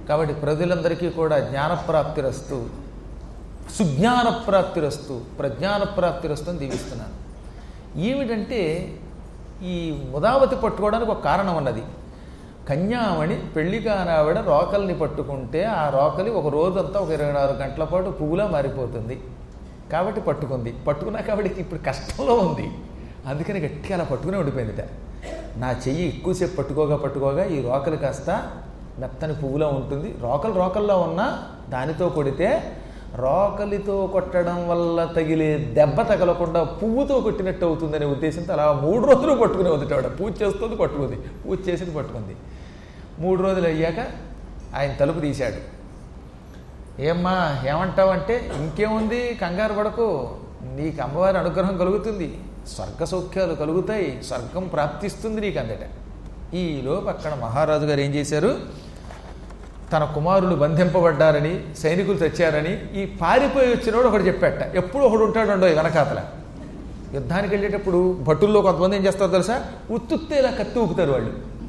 కాబట్టి ప్రజలందరికీ కూడా జ్ఞానప్రాప్తిరస్తు సుజ్ఞానప్రాప్తిరస్తు ప్రజ్ఞానప్రాప్తిరస్తు అని దీవిస్తున్నాను ఏమిటంటే ఈ ముదావతి పట్టుకోవడానికి ఒక కారణం ఉన్నది కన్యామణి పెళ్లి కానావిడ రోకల్ని పట్టుకుంటే ఆ రోకలి ఒక రోజంతా ఒక ఇరవై నాలుగు గంటల పాటు పువ్వులా మారిపోతుంది కాబట్టి పట్టుకుంది పట్టుకున్నాక ఆవిడకి ఇప్పుడు కష్టంలో ఉంది అందుకని గట్టిగా అలా పట్టుకునే ఉండిపోయిందిట నా చెయ్యి ఎక్కువసేపు పట్టుకోగా పట్టుకోగా ఈ రోకలి కాస్త మెత్తని పువ్వులా ఉంటుంది రోకలు రోకల్లో ఉన్నా దానితో కొడితే రోకలితో కొట్టడం వల్ల తగిలే దెబ్బ తగలకుండా పువ్వుతో కొట్టినట్టు అవుతుందనే ఉద్దేశంతో అలా మూడు రోజులు పట్టుకునే వదిటావిడ పూజ చేస్తుంది పట్టుకుంది పూజ చేసింది పట్టుకుంది మూడు రోజులు అయ్యాక ఆయన తలుపు తీశాడు ఏమ్మా ఏమంటావంటే ఇంకేముంది కంగారు పడకు నీకు అమ్మవారి అనుగ్రహం కలుగుతుంది స్వర్గ సౌఖ్యాలు కలుగుతాయి స్వర్గం ప్రాప్తిస్తుంది నీకు అందట ఈలోపు అక్కడ మహారాజు గారు ఏం చేశారు తన కుమారులు బంధింపబడ్డారని సైనికులు తెచ్చారని ఈ పారిపోయి వచ్చినోడు ఒకడు చెప్పాట ఎప్పుడు ఒకడు ఉంటాడు వెనకాతల యుద్ధానికి వెళ్ళేటప్పుడు భటుల్లో కొంతమంది ఏం చేస్తారో తెలుసా ఉత్తుత్తే ఇలా కత్తి ఊపుతారు వాళ్ళు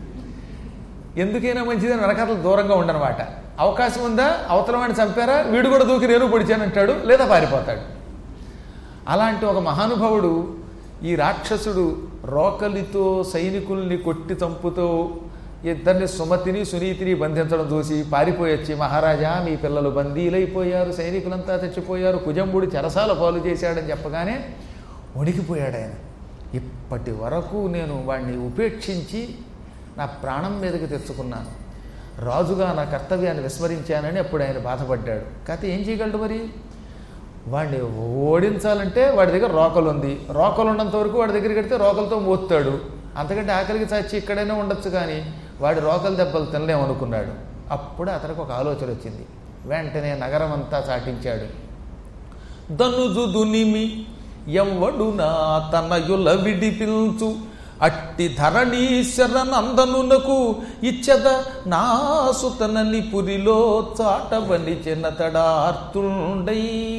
ఎందుకైనా మంచిదని వెనకాతలు దూరంగా ఉండనమాట అవకాశం ఉందా అవతల వాడిని చంపారా వీడు కూడా దూకి నేను పొడిచానంటాడు లేదా పారిపోతాడు అలాంటి ఒక మహానుభావుడు ఈ రాక్షసుడు రోకలితో సైనికుల్ని కొట్టి చంపుతూ ఇద్దరిని సుమతిని సునీతిని బంధించడం చూసి పారిపోయి వచ్చి మహారాజా మీ పిల్లలు బందీలైపోయారు సైనికులంతా చచ్చిపోయారు కుజంబుడు చెరసాల పాలు చేశాడని చెప్పగానే వణికిపోయాడు ఆయన ఇప్పటి వరకు నేను వాడిని ఉపేక్షించి నా ప్రాణం మీదకి తెచ్చుకున్నాను రాజుగా నా కర్తవ్యాన్ని విస్మరించానని అప్పుడు ఆయన బాధపడ్డాడు కాకపోతే ఏం చేయగలడు మరి వాడిని ఓడించాలంటే వాడి దగ్గర రోకలు ఉంది రోకలు ఉన్నంత వరకు వాడి దగ్గరికి వెడితే రోకలతో మోస్తాడు అంతకంటే ఆకలికి చచ్చి ఇక్కడైనా ఉండొచ్చు కానీ వాడి రోకల దెబ్బలు తినలేమనుకున్నాడు అప్పుడు అతనికి ఒక ఆలోచన వచ్చింది వెంటనే నగరం అంతా చాటించాడు దనుజు దునిమి ఎవ్వడు నా తనయుల విడిపిల్చు అట్టి ధరణీశ్వర నందనునకు ఇచ్చద నా సుతనని పురిలో చాటబని చిన్నతడార్తుండై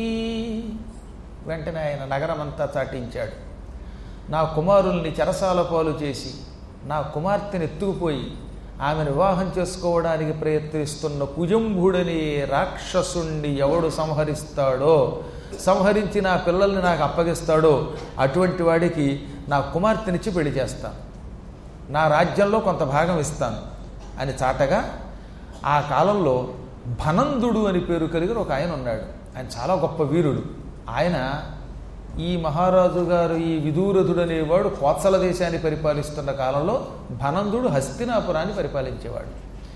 వెంటనే ఆయన నగరమంతా చాటించాడు నా కుమారుల్ని చెరసాల పాలు చేసి నా కుమార్తెను ఎత్తుకుపోయి ఆమెను వివాహం చేసుకోవడానికి ప్రయత్నిస్తున్న కుజంభుడని రాక్షసుణ్ణి ఎవడు సంహరిస్తాడో సంహరించి నా పిల్లల్ని నాకు అప్పగిస్తాడో అటువంటి వాడికి నా కుమార్తెనిచ్చి పెళ్లి చేస్తాను నా రాజ్యంలో కొంత భాగం ఇస్తాను అని చాటగా ఆ కాలంలో భనందుడు అని పేరు కలిగిన ఒక ఆయన ఉన్నాడు ఆయన చాలా గొప్ప వీరుడు ఆయన ఈ మహారాజు గారు ఈ విదూరథుడు అనేవాడు కోత్సల దేశాన్ని పరిపాలిస్తున్న కాలంలో భనందుడు హస్తినాపురాన్ని పరిపాలించేవాడు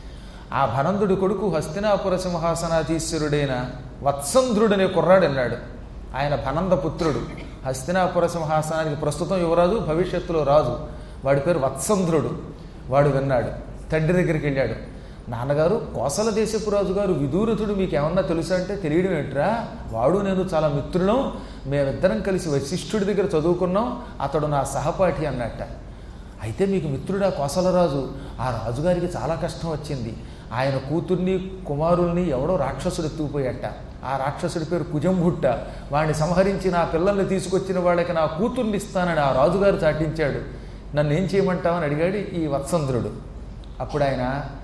ఆ భనందుడి కొడుకు హస్తినాపుర సింహాసనాధీశ్వరుడైన వత్సంధ్రుడు అనే కుర్రాడు అన్నాడు ఆయన భనంద పుత్రుడు హస్తినాపుర సింహాసనానికి ప్రస్తుతం యువరాజు భవిష్యత్తులో రాజు వాడి పేరు వత్సంధ్రుడు వాడు విన్నాడు తండ్రి దగ్గరికి వెళ్ళాడు నాన్నగారు కోసల దేశపు రాజు గారు విదూరథుడు మీకు ఏమన్నా తెలుసా అంటే తెలియడం ఏంట్రా వాడు నేను చాలా మిత్రులం మేమిద్దరం కలిసి వశిష్ఠుడి దగ్గర చదువుకున్నాం అతడు నా సహపాఠి అన్నట్ట అయితే మీకు మిత్రుడా కోసలరాజు ఆ రాజుగారికి చాలా కష్టం వచ్చింది ఆయన కూతుర్ని కుమారుల్ని ఎవడో రాక్షసుడు ఎత్తుకుపోయట ఆ రాక్షసుడి పేరు కుజంభుట్ట వాడిని సంహరించి నా పిల్లల్ని తీసుకొచ్చిన వాళ్ళకి నా కూతుర్ని ఇస్తానని ఆ రాజుగారు చాటించాడు నన్ను ఏం చేయమంటావని అడిగాడు ఈ వత్సంధ్రుడు అప్పుడు ఆయన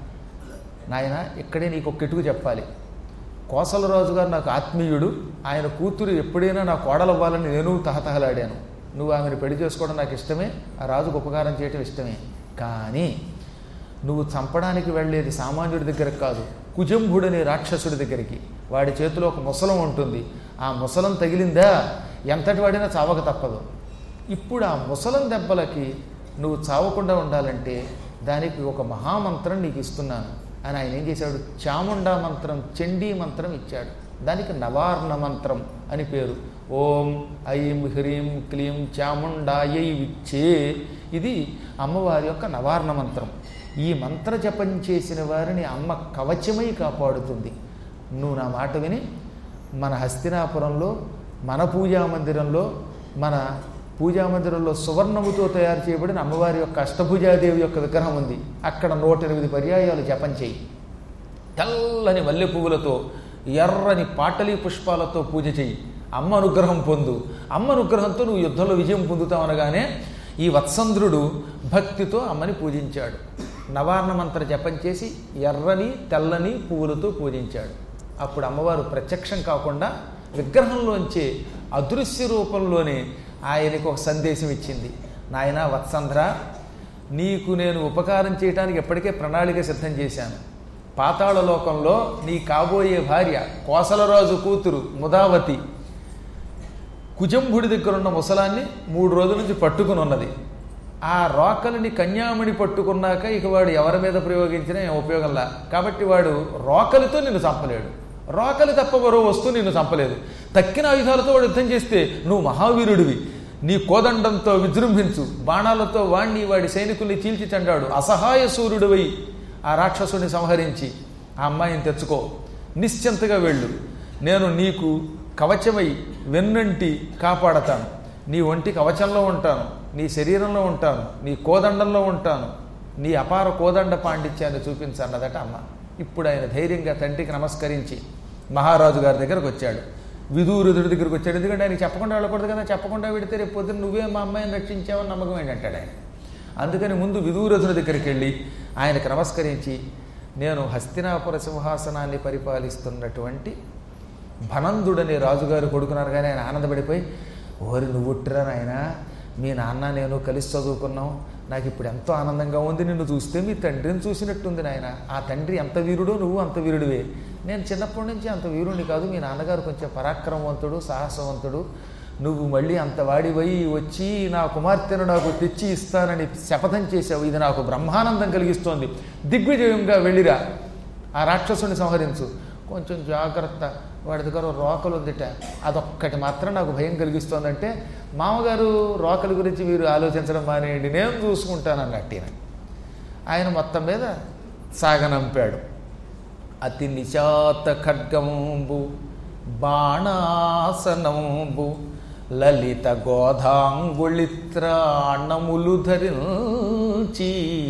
నాయన ఇక్కడే నీకు ఒక కిటుకు చెప్పాలి కోసలరాజు గారు నాకు ఆత్మీయుడు ఆయన కూతురు ఎప్పుడైనా నా కోడలవ్వాలని నేను తహతహలాడాను నువ్వు ఆమెను పెళ్లి చేసుకోవడం నాకు ఇష్టమే ఆ రాజుకు ఉపకారం చేయటం ఇష్టమే కానీ నువ్వు చంపడానికి వెళ్ళేది సామాన్యుడి దగ్గరకు కాదు కుజంభుడనే రాక్షసుడి దగ్గరికి వాడి చేతిలో ఒక ముసలం ఉంటుంది ఆ ముసలం తగిలిందా ఎంతటి వాడినా చావక తప్పదు ఇప్పుడు ఆ ముసలం దెబ్బలకి నువ్వు చావకుండా ఉండాలంటే దానికి ఒక మహామంత్రం నీకు ఇస్తున్నాను అని ఆయన ఏం చేశాడు చాముండా మంత్రం చండీ మంత్రం ఇచ్చాడు దానికి నవార్ణ మంత్రం అని పేరు ఓం ఐం హ్రీం క్లీం చాముండాయై విచ్చే ఇది అమ్మవారి యొక్క నవార్ణ మంత్రం ఈ మంత్ర జపం చేసిన వారిని అమ్మ కవచమై కాపాడుతుంది నువ్వు నా మాట విని మన హస్తినాపురంలో మన పూజా మందిరంలో మన పూజా మందిరంలో సువర్ణముతో తయారు చేయబడిన అమ్మవారి యొక్క అష్టభుజాదేవి యొక్క విగ్రహం ఉంది అక్కడ నూట ఎనిమిది పర్యాయాలు జపం చేయి తెల్లని మల్లె పువ్వులతో ఎర్రని పాటలి పుష్పాలతో పూజ చెయ్యి అమ్మ అనుగ్రహం పొందు అమ్మ అనుగ్రహంతో నువ్వు యుద్ధంలో విజయం పొందుతావు అనగానే ఈ వత్సంధ్రుడు భక్తితో అమ్మని పూజించాడు నవార్ణ మంత్ర జపం చేసి ఎర్రని తెల్లని పువ్వులతో పూజించాడు అప్పుడు అమ్మవారు ప్రత్యక్షం కాకుండా విగ్రహంలోంచి అదృశ్య రూపంలోనే ఆయనకు ఒక సందేశం ఇచ్చింది నాయన వత్సంధ్ర నీకు నేను ఉపకారం చేయడానికి ఎప్పటికే ప్రణాళిక సిద్ధం చేశాను పాతాళ లోకంలో నీ కాబోయే భార్య కోసలరాజు కూతురు ముదావతి కుజంభుడి దగ్గర ఉన్న ముసలాన్ని మూడు రోజుల నుంచి పట్టుకుని ఉన్నది ఆ రోకలిని కన్యామణి పట్టుకున్నాక ఇక వాడు ఎవరి మీద ప్రయోగించినా ఏం ఉపయోగంలా కాబట్టి వాడు రోకలితో నిన్ను చంపలేడు రోకలి తప్ప మరో వస్తువు నిన్ను చంపలేదు తక్కిన ఆయుధాలతో వాడు యుద్ధం చేస్తే నువ్వు మహావీరుడివి నీ కోదండంతో విజృంభించు బాణాలతో వాణ్ణి వాడి సైనికుల్ని చీల్చి చండాడు అసహాయ సూర్యుడివై ఆ రాక్షసుని సంహరించి ఆ అమ్మాయిని తెచ్చుకో నిశ్చింతగా వెళ్ళు నేను నీకు కవచమై వెన్నంటి కాపాడతాను నీ ఒంటి కవచంలో ఉంటాను నీ శరీరంలో ఉంటాను నీ కోదండంలో ఉంటాను నీ అపార కోదండ పాండిత్యాన్ని చూపించన్నదట అమ్మ ఇప్పుడు ఆయన ధైర్యంగా తండ్రికి నమస్కరించి మహారాజు గారి దగ్గరకు వచ్చాడు విదూరుదుడి దగ్గరికి వచ్చాడు ఎందుకంటే ఆయనకి చెప్పకుండా వెళ్ళకూడదు కదా చెప్పకుండా వెడితే రేపు పొద్దున్న నువ్వే మా అమ్మాయిని రక్షించావని నమ్మకం ఏంటంటాడు ఆయన అందుకని ముందు విదూరథుని దగ్గరికి వెళ్ళి ఆయనకు నమస్కరించి నేను హస్తినాపుర సింహాసనాన్ని పరిపాలిస్తున్నటువంటి భనందుడనే రాజుగారు కొడుకున్నారు కానీ ఆయన ఆనందపడిపోయి ఓరి నువ్వుట్టిరా నాయన మీ నాన్న నేను కలిసి చదువుకున్నాం నాకు ఇప్పుడు ఎంతో ఆనందంగా ఉంది నిన్ను చూస్తే మీ తండ్రిని చూసినట్టుంది నాయన ఆ తండ్రి ఎంత వీరుడో నువ్వు అంత వీరుడివే నేను చిన్నప్పటి నుంచి అంత వీరుడిని కాదు మీ నాన్నగారు కొంచెం పరాక్రమవంతుడు సాహసవంతుడు నువ్వు మళ్ళీ అంత వాడివై వచ్చి నా కుమార్తెను నాకు తెచ్చి ఇస్తానని శపథం చేశావు ఇది నాకు బ్రహ్మానందం కలిగిస్తోంది దిగ్విజయంగా వెళ్ళిరా ఆ రాక్షసుని సంహరించు కొంచెం జాగ్రత్త వాడి దగ్గర రోకలు ఉందిట అదొక్కటి మాత్రం నాకు భయం కలిగిస్తోందంటే మామగారు రోకల గురించి మీరు ఆలోచించడం మానేయండి నేను చూసుకుంటాను అన్నట్టు ఆయన మొత్తం మీద సాగనంపాడు అతి నిశాత ఖడ్గంబు బాణాసనంబు లలిత గోధాంగుళిత్రాణములు ధరించి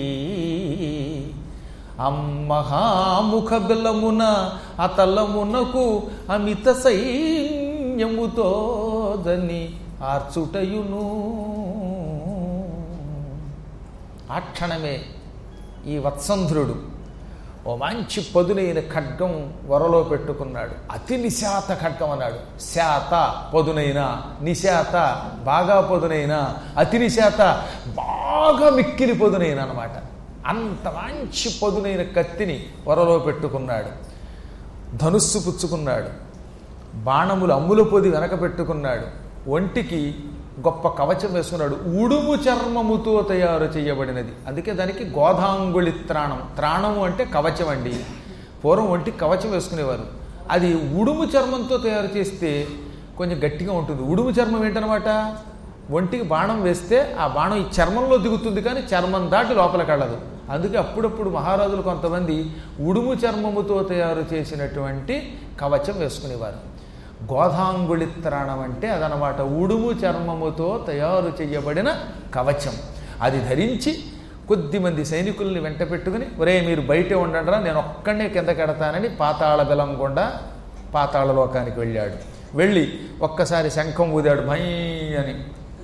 అమ్మహాముఖ బలమున అతలమునకు అమిత సైన్యముతో దని ఆర్చుటయును ఆ క్షణమే ఈ వత్సంధ్రుడు ఓ మంచి పదునైన ఖడ్గం వరలో పెట్టుకున్నాడు అతి నిశాత ఖడ్గం అన్నాడు శాత పదునైన నిశాత బాగా పదునైన అతి నిశాత బాగా మిక్కిలి పదునైన అనమాట అంత మంచి పదునైన కత్తిని వరలో పెట్టుకున్నాడు ధనుస్సు పుచ్చుకున్నాడు బాణములు అమ్ముల పొది వెనక పెట్టుకున్నాడు ఒంటికి గొప్ప కవచం వేసుకున్నాడు ఉడుము చర్మముతో తయారు చేయబడినది అందుకే దానికి గోధాంగుళి త్రాణం త్రాణము అంటే కవచం అండి పూర్వం ఒంటికి కవచం వేసుకునేవారు అది ఉడుము చర్మంతో తయారు చేస్తే కొంచెం గట్టిగా ఉంటుంది ఉడుము చర్మం ఏంటనమాట ఒంటికి బాణం వేస్తే ఆ బాణం ఈ చర్మంలో దిగుతుంది కానీ చర్మం దాటి లోపలికి వెళ్ళదు అందుకే అప్పుడప్పుడు మహారాజులు కొంతమంది ఉడుము చర్మముతో తయారు చేసినటువంటి కవచం వేసుకునేవారు గోధాంగుళి త్రాణం అంటే అదనమాట ఉడుము చర్మముతో తయారు చేయబడిన కవచం అది ధరించి కొద్దిమంది సైనికుల్ని వెంట పెట్టుకుని ఒరే మీరు బయటే ఉండండిరా నేను ఒక్కడే కింద కడతానని పాతాళ బెలం గుండా పాతాళ లోకానికి వెళ్ళాడు వెళ్ళి ఒక్కసారి శంఖం ఊదాడు భై అని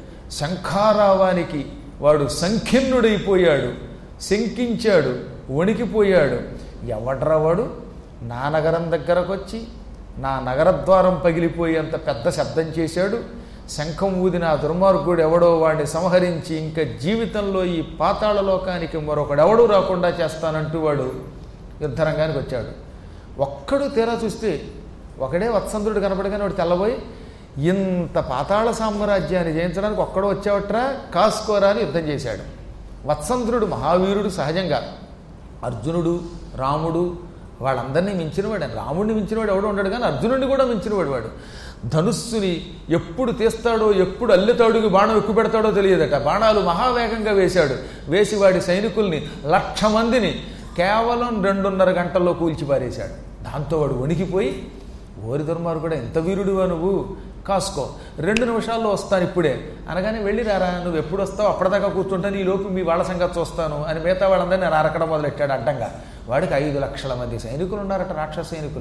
శంఖారావానికి వాడు సంఖిన్నుడైపోయాడు శంకించాడు వణికిపోయాడు ఎవడ్రా వాడు నా నగరం దగ్గరకు వచ్చి నా నగరద్వారం పగిలిపోయేంత పెద్ద శబ్దం చేశాడు శంఖం ఊదిన ఆ దుర్మార్గుడు ఎవడో వాడిని సంహరించి ఇంకా జీవితంలో ఈ పాతాళ లోకానికి మరొకడెవడూ రాకుండా చేస్తానంటూ వాడు యుద్ధరంగానికి వచ్చాడు ఒక్కడు తీరా చూస్తే ఒకడే వత్సంద్రుడు కనపడగానే వాడు తెల్లబోయి ఇంత పాతాళ సామ్రాజ్యాన్ని జయించడానికి ఒక్కడు వచ్చేవట్రా కాసుకోరా అని యుద్ధం చేశాడు వత్సంద్రుడు మహావీరుడు సహజంగా అర్జునుడు రాముడు వాళ్ళందరినీ మించినవాడు రాముడిని మించినవాడు ఎవడు ఉండడు కానీ అర్జునుడిని కూడా మించినవాడు వాడు ధనుస్సుని ఎప్పుడు తీస్తాడో ఎప్పుడు అల్లెతాడుకి బాణం ఎక్కువ పెడతాడో తెలియదట బాణాలు మహావేగంగా వేశాడు వేసి వాడి సైనికుల్ని లక్ష మందిని కేవలం రెండున్నర గంటల్లో కూల్చిపారేశాడు దాంతో వాడు వణికిపోయి ఓరి దుర్మార్గుడా ఎంత వీరుడువా నువ్వు కాసుకో రెండు నిమిషాల్లో వస్తాను ఇప్పుడే అనగానే వెళ్ళి రారా నువ్వు ఎప్పుడు వస్తావు అప్పటిదాకా కూర్చుంటా నీ లోపు మీ వాళ్ళ సంగతి చూస్తాను అని మిగతా వాళ్ళందరినీ నేను అరకడం మొదలెట్టాడు అడ్డంగా వాడికి ఐదు లక్షల మంది సైనికులు ఉన్నారట రాక్షస సైనికులు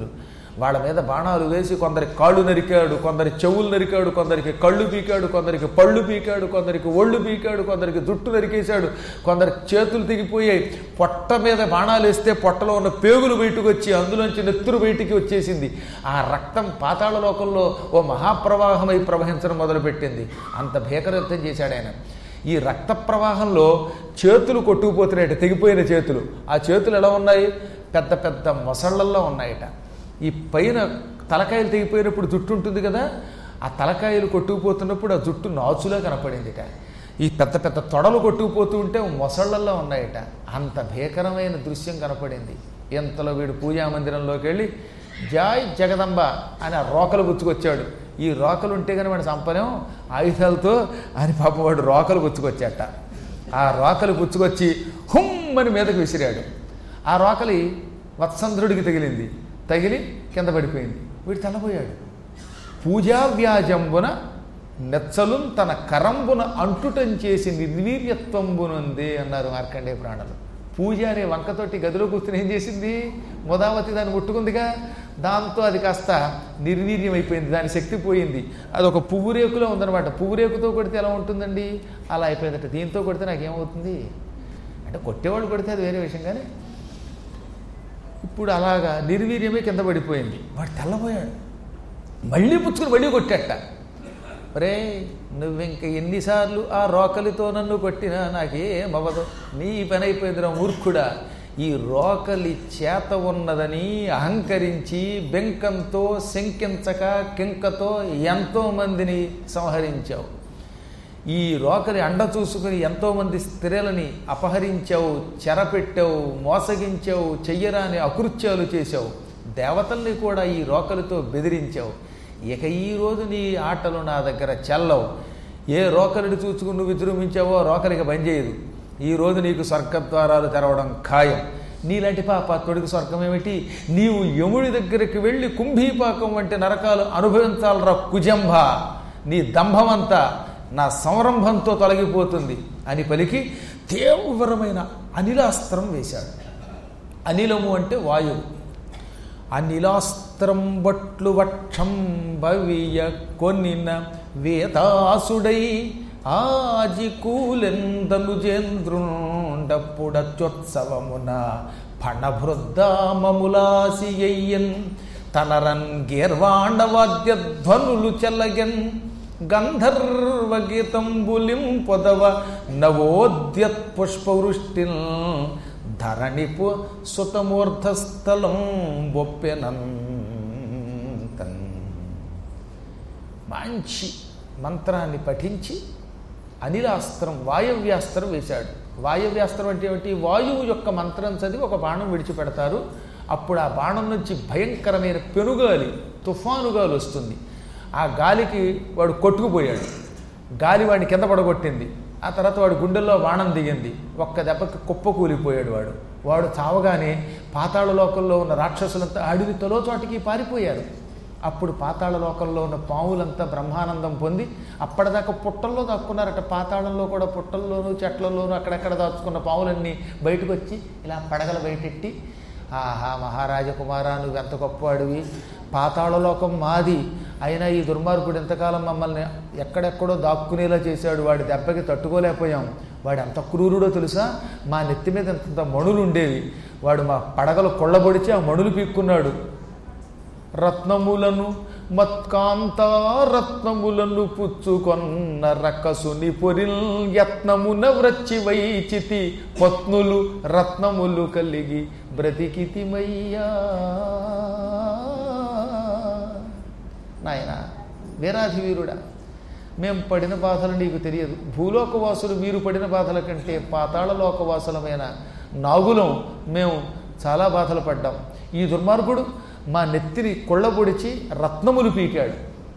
వాళ్ళ మీద బాణాలు వేసి కొందరికి కాళ్ళు నరికాడు కొందరి చెవులు నరికాడు కొందరికి కళ్ళు పీకాడు కొందరికి పళ్ళు పీకాడు కొందరికి ఒళ్ళు పీకాడు కొందరికి జుట్టు నరికేశాడు కొందరికి చేతులు తెగిపోయాయి పొట్ట మీద బాణాలు వేస్తే పొట్టలో ఉన్న పేగులు బయటకు వచ్చి అందులోంచి నెత్తురు బయటికి వచ్చేసింది ఆ రక్తం పాతాళ లోకంలో ఓ మహాప్రవాహమై ప్రవహించడం మొదలుపెట్టింది అంత భీకరయుద్ధం చేశాడు ఆయన ఈ రక్త ప్రవాహంలో చేతులు కొట్టుకుపోతున్నాయట తెగిపోయిన చేతులు ఆ చేతులు ఎలా ఉన్నాయి పెద్ద పెద్ద మొసళ్ళల్లో ఉన్నాయట ఈ పైన తలకాయలు తెగిపోయినప్పుడు జుట్టు ఉంటుంది కదా ఆ తలకాయలు కొట్టుకుపోతున్నప్పుడు ఆ జుట్టు నాచులా కనపడిందిట ఈ పెద్ద పెద్ద తొడలు కొట్టుకుపోతూ ఉంటే మొసళ్ళల్లో ఉన్నాయట అంత భీకరమైన దృశ్యం కనపడింది ఇంతలో వీడు పూజా మందిరంలోకి వెళ్ళి జాయ్ జగదంబ అని ఆ రోకలు గుచ్చుకొచ్చాడు ఈ రోకలు ఉంటే కానీ వాడు సంపలేం ఆయుధాలతో అని పాప వాడు రోకలు గుచ్చుకొచ్చాట ఆ రోకలు గుచ్చుకొచ్చి హుమ్ అని మీదకు విసిరాడు ఆ రోకలి వత్సంధ్రుడికి తగిలింది తగిలి కింద పడిపోయింది వీడు తెల్లబోయాడు పూజా వ్యాజంబున నెచ్చలు తన కరంబున అంటుటం చేసి నిర్వీర్యత్వంబునుంది అన్నారు మార్కండేయ ప్రాణులు పూజ అనే వంకతోటి గదిలో కూర్చుని ఏం చేసింది ముదావతి దాన్ని ముట్టుకుందిగా దాంతో అది కాస్త నిర్వీర్యం అయిపోయింది దాని శక్తి పోయింది అది ఒక పువ్వు రేకులో ఉందన్నమాట పువ్వు రేకుతో కొడితే ఎలా ఉంటుందండి అలా అయిపోయిందట దీంతో కొడితే నాకేమవుతుంది అంటే కొట్టేవాళ్ళు కొడితే అది వేరే విషయం కానీ ఇప్పుడు అలాగా నిర్వీర్యమే కింద పడిపోయింది వాడు తెల్లబోయాడు మళ్ళీ పుచ్చుకుని మళ్ళీ కొట్టేట రే నువ్వింక ఎన్నిసార్లు ఆ రోకలితో నన్ను కొట్టినా నాకేమవ్వదు నీ పని అయిపోయిందిరా మూర్ఖుడా ఈ రోకలి చేత ఉన్నదని అహంకరించి బెంకంతో శంకించక కింకతో ఎంతో మందిని సంహరించావు ఈ రోకలి అండ చూసుకుని ఎంతోమంది స్త్రీలని అపహరించావు చెరపెట్టావు మోసగించావు చెయ్యరాని అకృత్యాలు చేశావు దేవతల్ని కూడా ఈ రోకలితో బెదిరించావు ఇక ఈరోజు నీ ఆటలు నా దగ్గర చెల్లవు ఏ రోకలిని చూసుకుని నువ్వు విజృంభించావో రోకలికి పనిచేయదు ఈరోజు నీకు స్వర్గద్వారాలు తెరవడం ఖాయం నీలాంటి పాపాత్ముడికి స్వర్గం ఏమిటి నీవు యముడి దగ్గరికి వెళ్ళి కుంభీపాకం వంటి నరకాలు అనుభవించాలరా కుజంభ నీ దంభమంతా నా సంరంభంతో తొలగిపోతుంది అని పలికి తీవ్రమైన అనిలాస్త్రం వేశాడు అనిలము అంటే వాయువు అనిలాస్త్రం బట్లు వక్షం భవియ కొనిన వేతాసుడై ఆజి కూలెందలు జేంద్రుండప్పుడత్యుత్సవమున ఫణభృద్దామములాసియయ్యన్ తనరన్ గీర్వాణవాద్యధ్వనులు చెల్లగెన్ గంధర్వ గీతంబులిం పొదవ నవోద్యత్ పుష్పవృష్టిన్ ధరణిపు సుతమూర్ధస్థలం బొప్పెనంతన్ మంచి మంత్రాన్ని పఠించి అనిలాస్త్రం వాయవ్యాస్త్రం వేశాడు వాయవ్యాస్త్రం అంటే ఏమిటి వాయువు యొక్క మంత్రం చదివి ఒక బాణం విడిచిపెడతారు అప్పుడు ఆ బాణం నుంచి భయంకరమైన పెనుగాలి తుఫానుగాలి వస్తుంది ఆ గాలికి వాడు కొట్టుకుపోయాడు గాలి వాడిని కింద పడగొట్టింది ఆ తర్వాత వాడు గుండెల్లో బాణం దిగింది ఒక్క దెబ్బకి కుప్ప కూలిపోయాడు వాడు వాడు చావగానే పాతాళ లోకంలో ఉన్న రాక్షసులంతా అడవి తలో చోటికి పారిపోయారు అప్పుడు పాతాళ లోకంలో ఉన్న పావులంతా బ్రహ్మానందం పొంది అప్పటిదాకా పుట్టల్లో దాక్కున్నారట పాతాళంలో కూడా పుట్టల్లోనూ చెట్లలోనూ అక్కడక్కడ దాచుకున్న పావులన్నీ బయటకు వచ్చి ఇలా పడగల బయటెట్టి ఆహా మహారాజకుమారా నువ్వు ఎంత గొప్పవాడివి పాతాళలోకం మాది అయినా ఈ దుర్మార్గుడు ఎంతకాలం మమ్మల్ని ఎక్కడెక్కడో దాక్కునేలా చేశాడు వాడి దెబ్బకి తట్టుకోలేకపోయాం వాడు ఎంత క్రూరుడో తెలుసా మా నెత్తి మీద ఎంత మణులు ఉండేవి వాడు మా పడగలు కొళ్ళబొడిచి ఆ మణులు పీక్కున్నాడు రత్నములను మత్కాంత రత్నములను పుచ్చుకొన్న రక్కసుని పొరిల్ యత్నమున వ్రచ్చి వైచితి పత్నులు రత్నములు కలిగి బ్రతికితిమయ్యా నాయన వీరాధి వీరుడా మేం పడిన బాధలు నీకు తెలియదు భూలోకవాసులు మీరు పడిన బాధల కంటే పాతాళలోకవాసులమైన నాగులం మేము చాలా బాధలు పడ్డాం ఈ దుర్మార్గుడు మా నెత్తిని కొళ్ళబొడిచి రత్నములు పీకాడు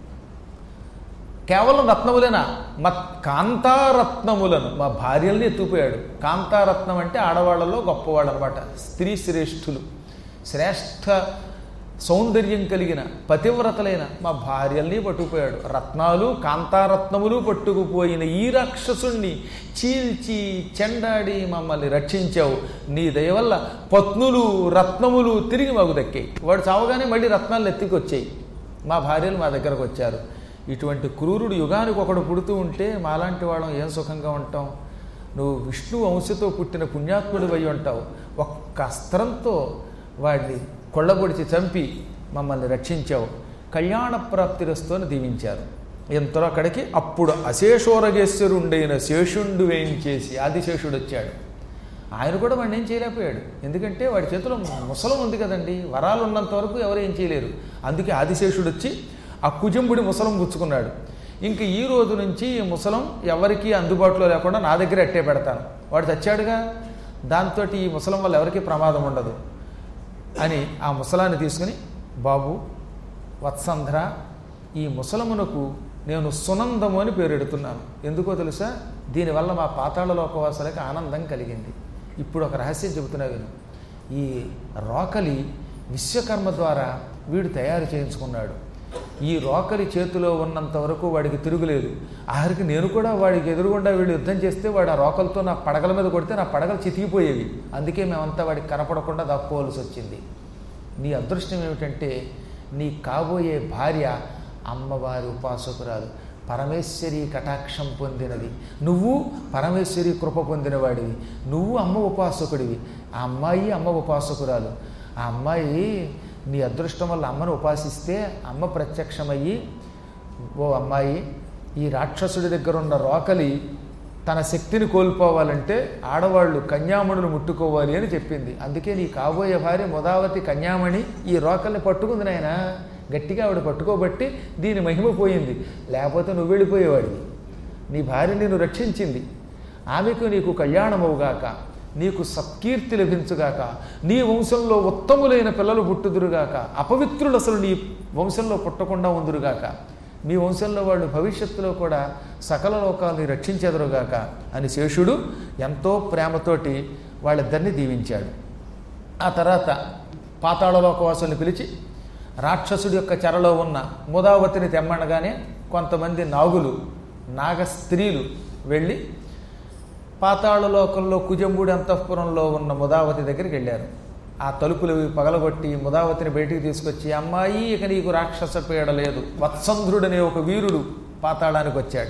కేవలం రత్నములేనా మా కాంతారత్నములను మా భార్యల్ని ఎత్తుపోయాడు కాంతారత్నం అంటే ఆడవాళ్ళలో గొప్పవాళ్ళు అనమాట స్త్రీ శ్రేష్ఠులు శ్రేష్ఠ సౌందర్యం కలిగిన పతివ్రతలైన మా భార్యల్ని పట్టుకుపోయాడు రత్నాలు కాంతారత్నములు పట్టుకుపోయిన ఈ రాక్షసుణ్ణి చీల్చి చెండాడి మమ్మల్ని రక్షించావు నీ దయ వల్ల పత్నులు రత్నములు తిరిగి మాకు దక్కాయి వాడు చావగానే మళ్ళీ రత్నాలు ఎత్తుకొచ్చాయి మా భార్యలు మా దగ్గరకు వచ్చారు ఇటువంటి క్రూరుడు యుగానికి ఒకడు పుడుతూ ఉంటే మాలాంటి వాళ్ళం ఏం సుఖంగా ఉంటాం నువ్వు విష్ణు వంశతో పుట్టిన పుణ్యాత్ముడు అయి ఉంటావు ఒక్క అస్త్రంతో వాడిని కొళ్ళబొడిచి చంపి మమ్మల్ని రక్షించావు కళ్యాణ ప్రాప్తిరస్తోని దీవించారు ఎంతలో అక్కడికి అప్పుడు అశేషోరగేశ్వరుండైన శేషుండు వేయించేసి ఆదిశేషుడు వచ్చాడు ఆయన కూడా వాడిని ఏం చేయలేకపోయాడు ఎందుకంటే వాడి చేతిలో ముసలం ఉంది కదండి వరాలు ఉన్నంత వరకు ఎవరు ఏం చేయలేరు అందుకే ఆదిశేషుడు వచ్చి ఆ కుజంబుడి ముసలం పుచ్చుకున్నాడు ఇంక ఈ రోజు నుంచి ఈ ముసలం ఎవరికీ అందుబాటులో లేకుండా నా దగ్గర అట్టే పెడతాను వాడు చచ్చాడుగా దాంతో ఈ ముసలం వల్ల ఎవరికీ ప్రమాదం ఉండదు అని ఆ ముసలాన్ని తీసుకుని బాబు వత్సంధ్ర ఈ ముసలమునకు నేను సునందము అని పేరు ఎడుతున్నాను ఎందుకో తెలుసా దీనివల్ల మా పాతాళ లోకవాసులకి ఆనందం కలిగింది ఇప్పుడు ఒక రహస్యం చెబుతున్నా విను ఈ రోకలి విశ్వకర్మ ద్వారా వీడు తయారు చేయించుకున్నాడు ఈ రోకలి చేతిలో ఉన్నంత వరకు వాడికి తిరుగులేదు ఆఖరికి నేను కూడా వాడికి ఎదురుగుండా వీళ్ళు యుద్ధం చేస్తే వాడు ఆ రోకలతో నా పడగల మీద కొడితే నా పడగలు చితికిపోయేవి అందుకే మేమంతా వాడికి కనపడకుండా దాక్కోవాల్సి వచ్చింది నీ అదృష్టం ఏమిటంటే నీ కాబోయే భార్య అమ్మవారి ఉపాసకురాలు పరమేశ్వరి కటాక్షం పొందినది నువ్వు పరమేశ్వరి కృప పొందినవాడివి నువ్వు అమ్మ ఉపాసకుడివి ఆ అమ్మాయి అమ్మ ఉపాసకురాలు ఆ అమ్మాయి నీ అదృష్టం వల్ల అమ్మను ఉపాసిస్తే అమ్మ ప్రత్యక్షమయ్యి ఓ అమ్మాయి ఈ రాక్షసుడి దగ్గర ఉన్న రోకలి తన శక్తిని కోల్పోవాలంటే ఆడవాళ్ళు కన్యామణులు ముట్టుకోవాలి అని చెప్పింది అందుకే నీ కాబోయే భార్య ముదావతి కన్యామణి ఈ రోకల్ని పట్టుకుంది నాయన గట్టిగా ఆవిడ పట్టుకోబట్టి దీని మహిమ పోయింది లేకపోతే నువ్వు వెళ్ళిపోయేవాడివి నీ భార్య నిన్ను రక్షించింది ఆమెకు నీకు కళ్యాణమవుగాక నీకు సత్కీర్తి లభించుగాక నీ వంశంలో ఉత్తములైన పిల్లలు పుట్టుదురుగాక అపవిత్రులు అసలు నీ వంశంలో పుట్టకుండా ఉందురుగాక మీ వంశంలో వాళ్ళు భవిష్యత్తులో కూడా సకల లోకాలని రక్షించెదరుగాక అని శేషుడు ఎంతో ప్రేమతోటి వాళ్ళిద్దరిని దీవించాడు ఆ తర్వాత పాతాళలోకవాసుల్ని పిలిచి రాక్షసుడి యొక్క చెరలో ఉన్న ముదావతిని తెమ్మనగానే కొంతమంది నాగులు నాగ స్త్రీలు వెళ్ళి పాతాళలోకంలో కుజంబుడి అంతఃపురంలో ఉన్న ముదావతి దగ్గరికి వెళ్ళారు ఆ తలుపులు పగలగొట్టి ముదావతిని బయటికి తీసుకొచ్చి అమ్మాయి ఇక నీకు రాక్షస పీడ లేదు వత్సంధ్రుడనే ఒక వీరుడు పాతాళానికి వచ్చాడు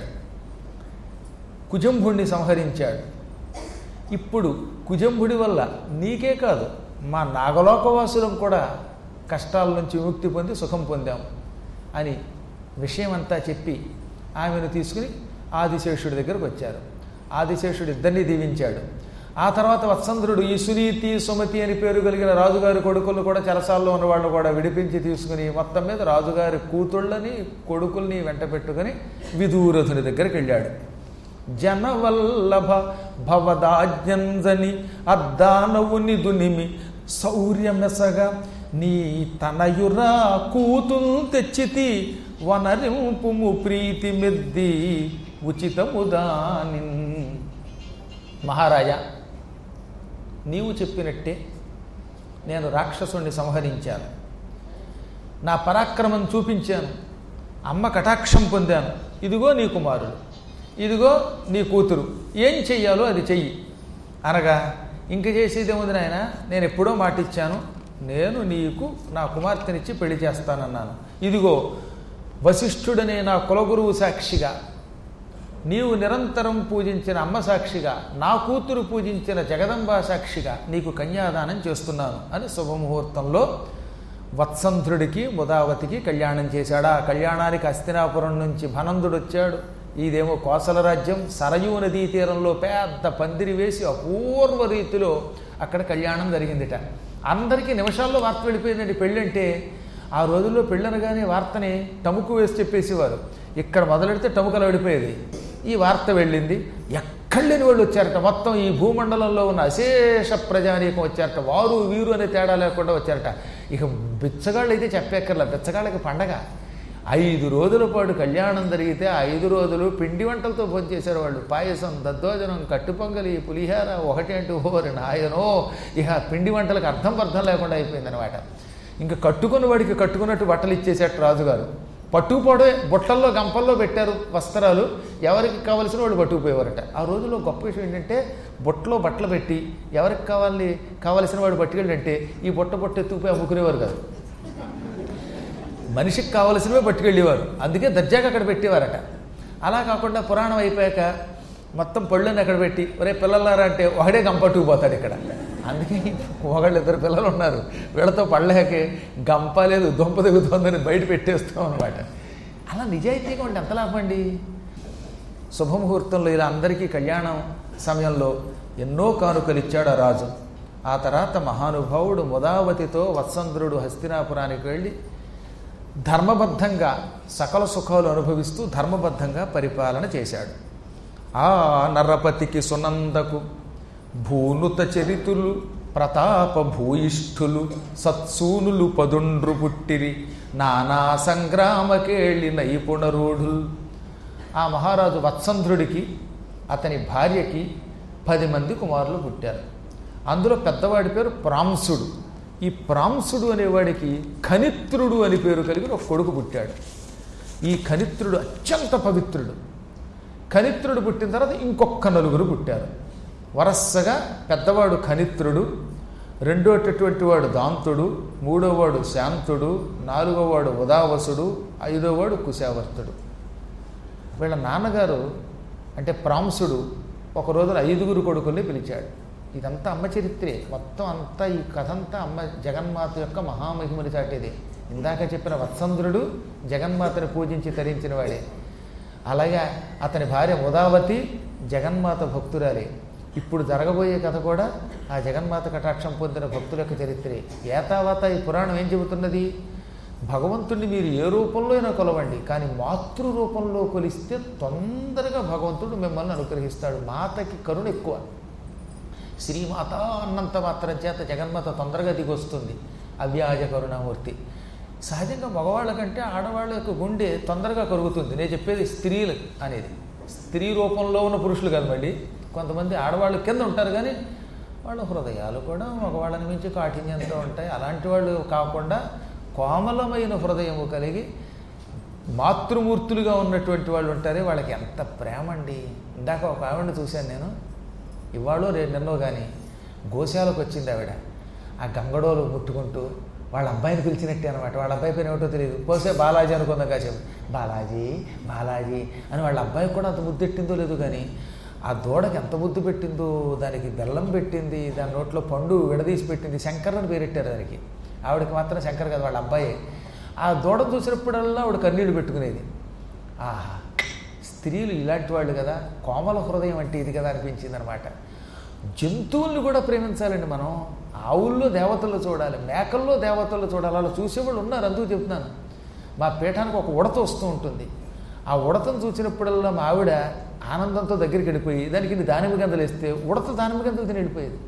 కుజంభుణ్ణి సంహరించాడు ఇప్పుడు కుజంభుడి వల్ల నీకే కాదు మా నాగలోకవాసులం కూడా కష్టాల నుంచి విముక్తి పొంది సుఖం పొందాం అని విషయమంతా చెప్పి ఆమెను తీసుకుని ఆదిశేషుడి దగ్గరకు వచ్చారు ఆదిశేషుడు ఇద్దరిని దీవించాడు ఆ తర్వాత వత్సంధ్రుడు ఈ సునీతి సుమతి అని పేరు కలిగిన రాజుగారి కొడుకులను కూడా చెరసాల్లో ఉన్న వాళ్ళని కూడా విడిపించి తీసుకుని మొత్తం మీద రాజుగారి కూతుళ్ళని కొడుకుల్ని వెంట పెట్టుకుని విదూరథుని దగ్గరికి వెళ్ళాడు జనవల్లభ భవదాజ్ఞంజని అద్దానవుని దునిమి శౌర్యమెసగా నీ తనయురా కూతుల్ తెచ్చితి వనరింపుము ప్రీతి మెద్ది ఉచితముదాని మహారాజా నీవు చెప్పినట్టే నేను రాక్షసుణ్ణి సంహరించాను నా పరాక్రమం చూపించాను అమ్మ కటాక్షం పొందాను ఇదిగో నీ కుమారుడు ఇదిగో నీ కూతురు ఏం చెయ్యాలో అది చెయ్యి అనగా ఇంక చేసేది ఏముంది నాయన నేను ఎప్పుడో మాటిచ్చాను నేను నీకు నా కుమార్తెనిచ్చి పెళ్లి చేస్తానన్నాను ఇదిగో వశిష్ఠుడనే నా కులగురువు సాక్షిగా నీవు నిరంతరం పూజించిన అమ్మ సాక్షిగా నా కూతురు పూజించిన జగదంబ సాక్షిగా నీకు కన్యాదానం చేస్తున్నాను అని శుభముహూర్తంలో వత్సంధ్రుడికి ముదావతికి కళ్యాణం చేశాడు ఆ కళ్యాణానికి హస్తినాపురం నుంచి భనందుడు వచ్చాడు ఇదేమో కోసల రాజ్యం సరయూ నదీ తీరంలో పెద్ద పందిరి వేసి అపూర్వ రీతిలో అక్కడ కళ్యాణం జరిగిందిట అందరికీ నిమిషాల్లో వార్త వెళ్ళిపోయిందండి పెళ్ళంటే ఆ రోజుల్లో పెళ్ళనగానే వార్తని టముకు వేసి చెప్పేసేవారు ఇక్కడ మొదలెడితే టముకలు వెళ్ళిపోయేది ఈ వార్త వెళ్ళింది ఎక్కడ లేని వాళ్ళు వచ్చారట మొత్తం ఈ భూమండలంలో ఉన్న అశేష ప్రజానీకం వచ్చారట వారు వీరు అనే తేడా లేకుండా వచ్చారట ఇక బిచ్చగాళ్ళు అయితే చెప్పేక్కర్లా బిచ్చగాళ్ళకి పండగ ఐదు రోజుల పాటు కళ్యాణం జరిగితే ఆ ఐదు రోజులు పిండి వంటలతో భోంచేశారు వాళ్ళు పాయసం దద్దోజనం కట్టుపొంగలి పులిహార ఒకటి అంటూ ఓరి నాయనో ఇక పిండి వంటలకు అర్థం పర్థం లేకుండా అయిపోయింది అనమాట ఇంకా కట్టుకున్న వాడికి కట్టుకున్నట్టు బట్టలు ఇచ్చేసేట రాజుగారు పట్టుకుపోవడే బుట్టల్లో గంపల్లో పెట్టారు వస్త్రాలు ఎవరికి కావలసిన వాళ్ళు పట్టుకుపోయేవారట ఆ రోజుల్లో గొప్ప విషయం ఏంటంటే బుట్టలో బట్టలు పెట్టి ఎవరికి కావాలి కావలసిన వాడు పట్టుకెళ్ళంటే ఈ బుట్ట బుట్ట ఎత్తుకుపోయి అమ్ముకునేవారు కాదు మనిషికి కావలసినవే పట్టుకెళ్ళేవారు అందుకే దర్జాగా అక్కడ పెట్టేవారట అలా కాకుండా పురాణం అయిపోయాక మొత్తం పళ్ళని అక్కడ పెట్టి ఒరే పిల్లలారా అంటే ఒకడే గంపట్టుకుపోతాడు ఇక్కడ అందుకే ఒకళ్ళు ఇద్దరు పిల్లలు ఉన్నారు వీళ్ళతో పళ్ళకి గంప లేదు దుంప దిగుతోందని బయట పెట్టేస్తాం అనమాట అలా నిజాయితీగా ఉంటే ఎంత లాభం అండి శుభముహూర్తంలో ఇలా అందరికీ కళ్యాణం సమయంలో ఎన్నో కానుకలు ఇచ్చాడు ఆ రాజు ఆ తర్వాత మహానుభావుడు ముదావతితో వత్సంద్రుడు హస్తినాపురానికి వెళ్ళి ధర్మబద్ధంగా సకల సుఖాలు అనుభవిస్తూ ధర్మబద్ధంగా పరిపాలన చేశాడు ఆ నరపతికి సునందకు భూనుత చరితులు ప్రతాప భూయిష్ఠులు సత్సూనులు పదుండ్రు పుట్టిరి నానా సంగ్రామకేళి నైపుణరూఢుల్ ఆ మహారాజు వత్సంధ్రుడికి అతని భార్యకి పది మంది కుమారులు పుట్టారు అందులో పెద్దవాడి పేరు ప్రాంసుడు ఈ ప్రాంసుడు అనేవాడికి ఖనిత్రుడు అని పేరు కలిగిన ఒక కొడుకు పుట్టాడు ఈ ఖనిత్రుడు అత్యంత పవిత్రుడు ఖనిత్రుడు పుట్టిన తర్వాత ఇంకొక నలుగురు పుట్టారు వరసగా పెద్దవాడు ఖనిత్రుడు రెండోటటువంటి వాడు దాంతుడు మూడోవాడు శాంతుడు నాలుగోవాడు ఉదావసుడు ఐదోవాడు కుశావర్తుడు వీళ్ళ నాన్నగారు అంటే ప్రాంసుడు ఒక రోజున ఐదుగురు కొడుకుల్ని పిలిచాడు ఇదంతా అమ్మ చరిత్రే మొత్తం అంతా ఈ కథ అంతా అమ్మ జగన్మాత యొక్క మహామహిమని చాటేది ఇందాక చెప్పిన వత్సంద్రుడు జగన్మాతను పూజించి తరించిన వాడే అలాగే అతని భార్య ఉదావతి జగన్మాత భక్తురాలే ఇప్పుడు జరగబోయే కథ కూడా ఆ జగన్మాత కటాక్షం పొందిన భక్తుల యొక్క చరిత్రే ఏతావాత ఈ పురాణం ఏం చెబుతున్నది భగవంతుడిని మీరు ఏ రూపంలో అయినా కొలవండి కానీ మాతృ రూపంలో కొలిస్తే తొందరగా భగవంతుడు మిమ్మల్ని అనుగ్రహిస్తాడు మాతకి కరుణ ఎక్కువ శ్రీమాత అన్నంత మాత్రం చేత జగన్మాత తొందరగా దిగొస్తుంది అవ్యాజ కరుణామూర్తి సహజంగా మగవాళ్ళ కంటే ఆడవాళ్ళ యొక్క గుండె తొందరగా కరుగుతుంది నేను చెప్పేది స్త్రీలు అనేది స్త్రీ రూపంలో ఉన్న పురుషులు కాదు మళ్ళీ కొంతమంది ఆడవాళ్ళు కింద ఉంటారు కానీ వాళ్ళ హృదయాలు కూడా మగవాళ్ళని మించి కాఠిన్యంతో ఉంటాయి అలాంటి వాళ్ళు కాకుండా కోమలమైన హృదయము కలిగి మాతృమూర్తులుగా ఉన్నటువంటి వాళ్ళు ఉంటారే వాళ్ళకి ఎంత ప్రేమ అండి ఇందాక ఒక ఆవిడని చూశాను నేను ఇవాళో రేపు నిన్నో కానీ గోశాలకు వచ్చింది ఆవిడ ఆ గంగడోలు ముట్టుకుంటూ వాళ్ళ అబ్బాయిని పిలిచినట్టే అనమాట వాళ్ళ అబ్బాయి పేరు ఏమిటో తెలియదు పోసే బాలాజీ అనుకుందాం కాసేపు బాలాజీ బాలాజీ అని వాళ్ళ అబ్బాయికి కూడా అంత ముద్దెట్టిందో లేదు కానీ ఆ దూడకి ఎంత ముద్దు పెట్టిందో దానికి బెల్లం పెట్టింది దాని నోట్లో పండు విడదీసి పెట్టింది శంకర్ అని పేరెట్టారు దానికి ఆవిడకి మాత్రం శంకర్ కదా వాళ్ళ అబ్బాయి ఆ దూడ చూసినప్పుడల్లా ఆవిడ కన్నీళ్లు పెట్టుకునేది ఆహా స్త్రీలు ఇలాంటి వాళ్ళు కదా కోమల హృదయం అంటే ఇది కదా అనిపించింది అనమాట జంతువుల్ని కూడా ప్రేమించాలండి మనం ఆవుల్లో దేవతలు చూడాలి మేకల్లో దేవతలు చూడాలి అలా చూసేవాళ్ళు ఉన్నారు అందుకు చెప్తున్నాను మా పీఠానికి ఒక ఉడత వస్తూ ఉంటుంది ఆ ఉడతను చూసినప్పుడల్లా మా ఆవిడ ఆనందంతో దగ్గరికి వెళ్ళిపోయి దానికి ఇన్ని దానిమ్మ గందలు వేస్తే ఉడత దానిమ్మ గందలు తిని వెళ్ళిపోయేది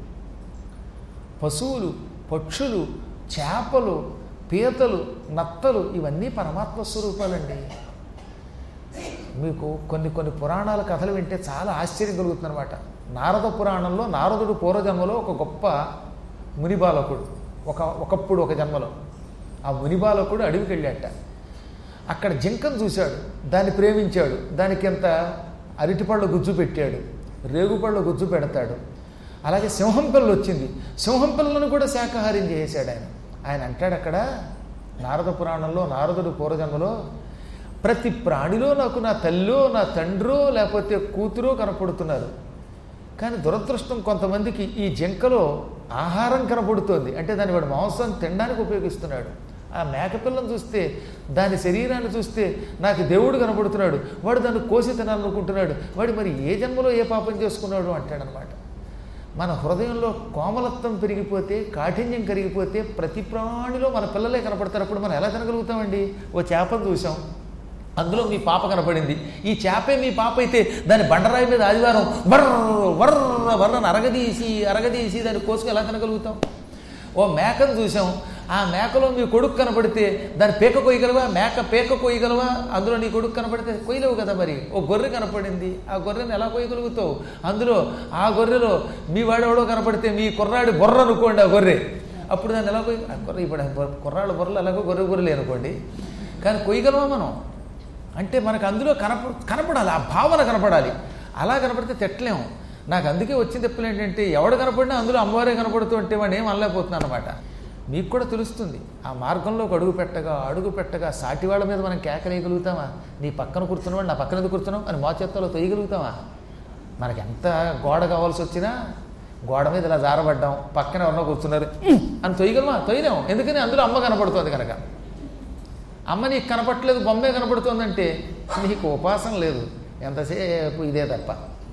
పశువులు పక్షులు చేపలు పీతలు నత్తలు ఇవన్నీ పరమాత్మ స్వరూపాలండి మీకు కొన్ని కొన్ని పురాణాల కథలు వింటే చాలా ఆశ్చర్యం కలుగుతుంది అనమాట నారద పురాణంలో నారదుడు పూర్వజన్మలో ఒక గొప్ప మునిబాలకుడు ఒక ఒకప్పుడు ఒక జన్మలో ఆ మునిబాలకుడు అడవికి వెళ్ళాట అక్కడ జింకను చూశాడు దాన్ని ప్రేమించాడు దానికి ఎంత అరటిపళ్ళ గుజ్జు పెట్టాడు రేగుపళ్ళ గుజ్జు పెడతాడు అలాగే సింహం పిల్లలు వచ్చింది సింహం పిల్లలను కూడా శాకాహారం చేశాడు ఆయన ఆయన అంటాడు అక్కడ నారద పురాణంలో నారదుడు పూర్వజన్మలో ప్రతి ప్రాణిలో నాకు నా తల్లో నా తండ్రో లేకపోతే కూతురో కనపడుతున్నారు కానీ దురదృష్టం కొంతమందికి ఈ జింకలో ఆహారం కనపడుతోంది అంటే దాన్ని వాడు మాంసం తినడానికి ఉపయోగిస్తున్నాడు ఆ మేకపిల్లను చూస్తే దాని శరీరాన్ని చూస్తే నాకు దేవుడు కనపడుతున్నాడు వాడు దాన్ని కోసి తినాలనుకుంటున్నాడు వాడు మరి ఏ జన్మలో ఏ పాపం చేసుకున్నాడు అంటాడనమాట మన హృదయంలో కోమలత్వం పెరిగిపోతే కాఠిన్యం కరిగిపోతే ప్రతి ప్రాణిలో మన పిల్లలే కనపడతారు అప్పుడు మనం ఎలా తినగలుగుతామండి ఓ చేపను చూసాం అందులో మీ పాప కనపడింది ఈ చేపే మీ పాప అయితే దాని బండరాయి మీద ఆదివారం వర్ర వర్ర వర్రని అరగదీసి అరగదీసి దాన్ని కోసుకు ఎలా తినగలుగుతాం ఓ మేకను చూసాం ఆ మేకలో మీ కొడుకు కనపడితే దాని పేక కొయ్యగలవా మేక పేక కొయ్యగలవా అందులో నీ కొడుకు కనపడితే కొయ్యలేవు కదా మరి ఓ గొర్రె కనపడింది ఆ గొర్రెని ఎలా కొయ్యగలుగుతావు అందులో ఆ గొర్రెలో మీ వాడెవడో కనపడితే మీ కుర్రాడి బొర్ర అనుకోండి ఆ గొర్రె అప్పుడు దాన్ని ఎలా కొయ్య కుర్ర ఇప్పుడు కుర్రాళ్ళ బుర్రలు ఎలాగో గొర్రె గొర్రెలు అనుకోండి కానీ కొయ్యగలమా మనం అంటే మనకు అందులో కనప కనపడాలి ఆ భావన కనపడాలి అలా కనపడితే తిట్టలేము నాకు అందుకే వచ్చిన తెప్పులు ఏంటంటే ఎవడు కనపడినా అందులో అమ్మవారే కనపడుతూ ఉంటే వాడిని ఏం అనలేకపోతున్నాను అనమాట మీకు కూడా తెలుస్తుంది ఆ మార్గంలోకి అడుగు పెట్టగా అడుగు పెట్టగా సాటి వాళ్ళ మీద మనం కేకలేయగలుగుతామా నీ పక్కన కూర్చున్నవాడు నా పక్కన ఎందుకు కూర్చున్నావు అని మా చేత్తలో తొయ్యగలుగుతామా మనకి ఎంత గోడ కావాల్సి వచ్చినా గోడ మీద ఇలా జారబడ్డాం పక్కన ఎవరినో కూర్చున్నారు "ఉమ్" అని తొయ్యగలమా తొయ్యలేము ఎందుకని అందులో అమ్మ కనపడుతుంది కనుక అమ్మ నీకు కనపట్లేదు బొమ్మే కనపడుతోందంటే నీకు ఉపాసన లేదు ఎంతసేపు ఇదే తప్ప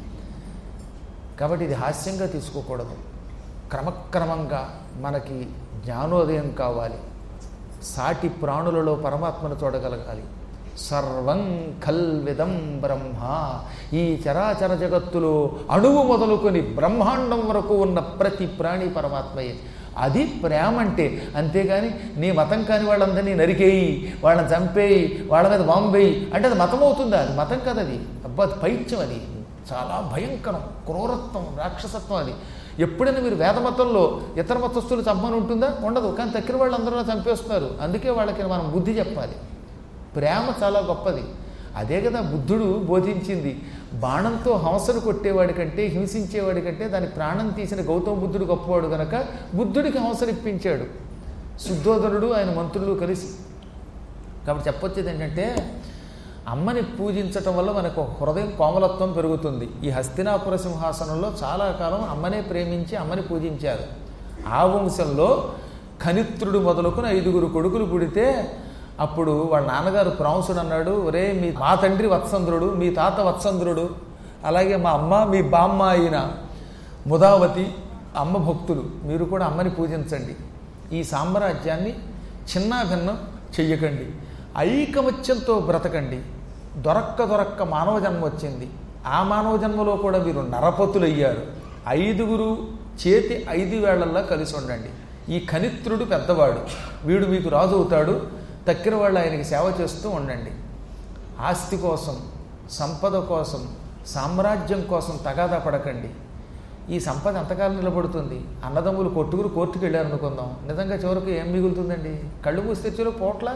కాబట్టి ఇది హాస్యంగా తీసుకోకూడదు క్రమక్రమంగా మనకి జ్ఞానోదయం కావాలి సాటి ప్రాణులలో పరమాత్మను చూడగలగాలి సర్వం కల్విదం బ్రహ్మ ఈ చరాచర జగత్తులో అణువు మొదలుకొని బ్రహ్మాండం వరకు ఉన్న ప్రతి ప్రాణి పరమాత్మయే అది ప్రేమ అంటే అంతేగాని నీ మతం కాని వాళ్ళందరినీ నరికేయి వాళ్ళని చంపేయి వాళ్ళ మీద బాంబేయి అంటే అది మతం అవుతుందా అది మతం కాదు అది అబ్బా అది పైత్యం అది చాలా భయంకరం క్రూరత్వం రాక్షసత్వం అది ఎప్పుడైనా మీరు వేద మతంలో ఇతర మతస్థులు చంపని ఉంటుందా ఉండదు కానీ తక్కిన వాళ్ళందరూ చంపేస్తున్నారు అందుకే వాళ్ళకి మనం బుద్ధి చెప్పాలి ప్రేమ చాలా గొప్పది అదే కదా బుద్ధుడు బోధించింది బాణంతో హంసను కొట్టేవాడి కంటే హింసించేవాడి కంటే దాని ప్రాణం తీసిన గౌతమ బుద్ధుడు గొప్పవాడు కనుక బుద్ధుడికి హంసనిప్పించాడు శుద్ధోదనుడు ఆయన మంత్రులు కలిసి కాబట్టి చెప్పొచ్చేది ఏంటంటే అమ్మని పూజించటం వల్ల మనకు హృదయం కోమలత్వం పెరుగుతుంది ఈ హస్తినాపుర సింహాసనంలో చాలా కాలం అమ్మనే ప్రేమించి అమ్మని పూజించారు ఆ వంశంలో ఖనిత్రుడు మొదలుకొని ఐదుగురు కొడుకులు పుడితే అప్పుడు వాళ్ళ నాన్నగారు ప్రాంసుడు అన్నాడు ఒరే మీ మా తండ్రి వత్సంద్రుడు మీ తాత వత్సంద్రుడు అలాగే మా అమ్మ మీ బామ్మ అయిన ముదావతి అమ్మ భక్తులు మీరు కూడా అమ్మని పూజించండి ఈ సామ్రాజ్యాన్ని చిన్నాభిన్నం చెయ్యకండి ఐకమత్యంతో బ్రతకండి దొరక్క దొరక్క మానవ జన్మ వచ్చింది ఆ మానవ జన్మలో కూడా మీరు నరపతులయ్యారు ఐదుగురు చేతి ఐదు వేళ్లల్లా కలిసి ఉండండి ఈ ఖనిత్రుడు పెద్దవాడు వీడు మీకు రాజు అవుతాడు తక్కిన వాళ్ళు ఆయనకి సేవ చేస్తూ ఉండండి ఆస్తి కోసం సంపద కోసం సామ్రాజ్యం కోసం తగాదా పడకండి ఈ సంపద ఎంతకాలం నిలబడుతుంది అన్నదమ్ములు కొట్టుకుని కోర్టుకు వెళ్ళారు అనుకుందాం నిజంగా చివరికి ఏం మిగులుతుందండి కళ్ళు మూసి తెచ్చేలో పోట్ల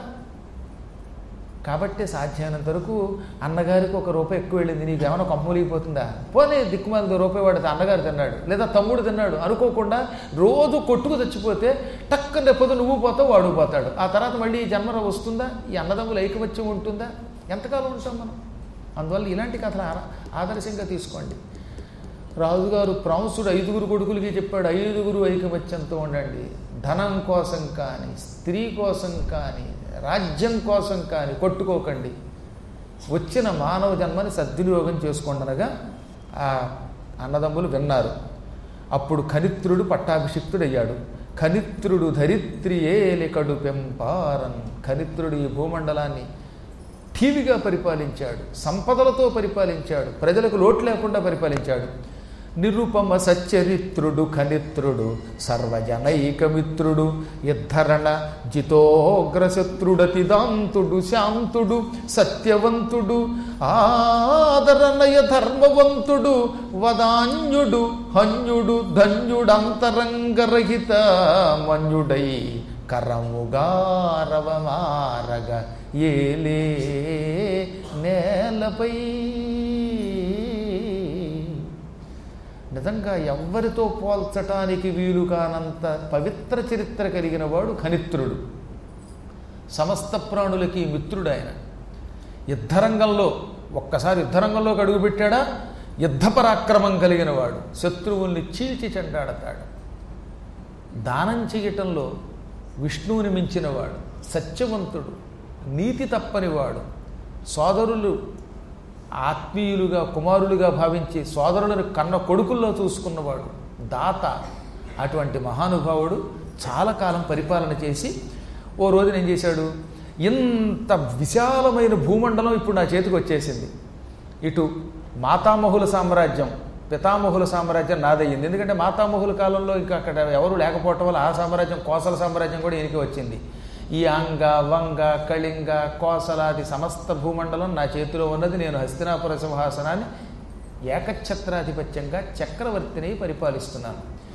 కాబట్టి సాధ్యమైనంత వరకు అన్నగారికి ఒక రూపాయి ఎక్కువ వెళ్ళింది నీకు ఏమైనా కమ్మలిగిపోతుందా పోనీ దిక్కుమాలతో రూపాయి వాడితే అన్నగారు తిన్నాడు లేదా తమ్ముడు తిన్నాడు అనుకోకుండా రోజు కొట్టుకు తెచ్చిపోతే టక్కన రేపొద్దు నువ్వు పోతావు వాడు పోతాడు ఆ తర్వాత మళ్ళీ ఈ జన్మ వస్తుందా ఈ అన్నదమ్ములు ఐకమత్యం ఉంటుందా ఎంతకాలం ఉంటాం మనం అందువల్ల ఇలాంటి కథలు ఆర- ఆదర్శంగా తీసుకోండి రాజుగారు ప్రాంసుడు ఐదుగురు కొడుకులకి చెప్పాడు ఐదుగురు ఐకమత్యంతో ఉండండి ధనం కోసం కానీ స్త్రీ కోసం కానీ రాజ్యం కోసం కానీ కొట్టుకోకండి వచ్చిన మానవ జన్మని సద్వినియోగం చేసుకోండనగా ఆ అన్నదమ్ములు విన్నారు అప్పుడు ఖనిత్రుడు పట్టాభిషిక్తుడయ్యాడు ఖనిత్రుడు ధరిత్రి ఏలికడు పెంపారన్ ఖనిత్రుడు ఈ భూమండలాన్ని ఠీవిగా పరిపాలించాడు సంపదలతో పరిపాలించాడు ప్రజలకు లోటు లేకుండా పరిపాలించాడు నిరుపమ సచ్చరిత్రుడు ఖనిత్రుడు సర్వజనైకమిత్రుడు ఇద్ధరణ జితోగ్రశత్రుడతిదాంతుడు శాంతుడు సత్యవంతుడు ఆదరణయ ధర్మవంతుడు వదాన్యుడు హన్యుడు ధన్యుడంతరంగరహిత మన్యుడై కరముగారవమారగ ఏలే నేలపై నిజంగా ఎవ్వరితో పోల్చటానికి వీలు కానంత పవిత్ర చరిత్ర కలిగిన వాడు ఖనిత్రుడు సమస్త ప్రాణులకి మిత్రుడు ఆయన యుద్ధరంగంలో ఒక్కసారి యుద్ధరంగంలోకి అడుగుపెట్టాడా యుద్ధ పరాక్రమం కలిగిన వాడు శత్రువుల్ని చీల్చి చెండాడతాడు దానం చేయటంలో విష్ణువుని మించినవాడు సత్యవంతుడు నీతి తప్పనివాడు సోదరులు ఆత్మీయులుగా కుమారులుగా భావించి సోదరులను కన్న కొడుకుల్లో చూసుకున్నవాడు దాత అటువంటి మహానుభావుడు చాలా కాలం పరిపాలన చేసి ఓ రోజున ఏం చేశాడు ఇంత విశాలమైన భూమండలం ఇప్పుడు నా చేతికి వచ్చేసింది ఇటు మాతామహుల సామ్రాజ్యం పితామహుల సామ్రాజ్యం నాదయ్యింది ఎందుకంటే మాతామహుల కాలంలో ఇంకా అక్కడ ఎవరు లేకపోవటం వల్ల ఆ సామ్రాజ్యం కోసల సామ్రాజ్యం కూడా ఈయనకి వచ్చింది ఈ అంగ వంగ కళింగ కోసలాది సమస్త భూమండలం నా చేతిలో ఉన్నది నేను హస్తినాపుర సింహాసనాన్ని ఏకఛత్రాధిపత్యంగా చక్రవర్తిని పరిపాలిస్తున్నాను